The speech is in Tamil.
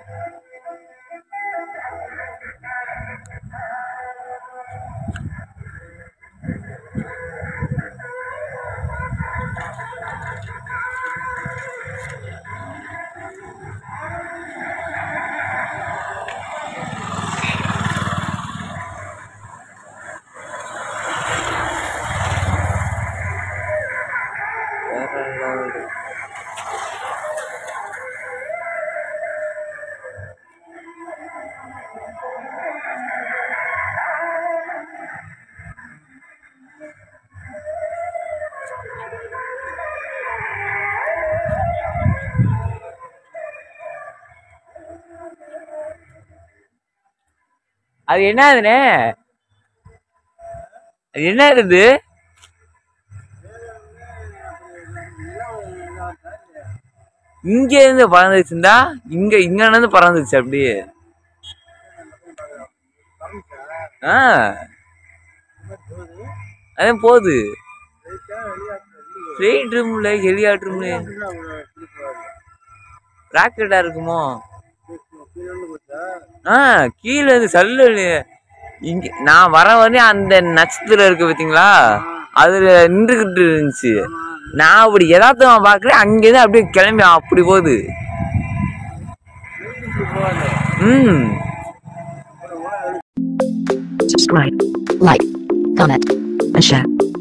வேற level. அது என்னதுண்ணே அது என்ன இது இங்க இருந்து பறந்துச்சுண்டா இங்க இங்க இருந்து பறந்துச்சு அப்படியே ஆ அதான் போகுது ஃபிளைட் ரூம்ல ஹெலிகாப்டர் ரூம்ல ராக்கெட்டா இருக்குமோ ஆ கீழே இருந்து சல்லு இங்க நான் வர வரையும் அந்த நட்சத்திரம் இருக்கு பாத்தீங்களா அதுல நின்றுகிட்டு இருந்துச்சு நான் அப்படி எதார்த்தமா பாக்குறேன் அங்கேருந்து அப்படியே கிளம்பி அப்படி போகுது ம் subscribe, like, comment, and share.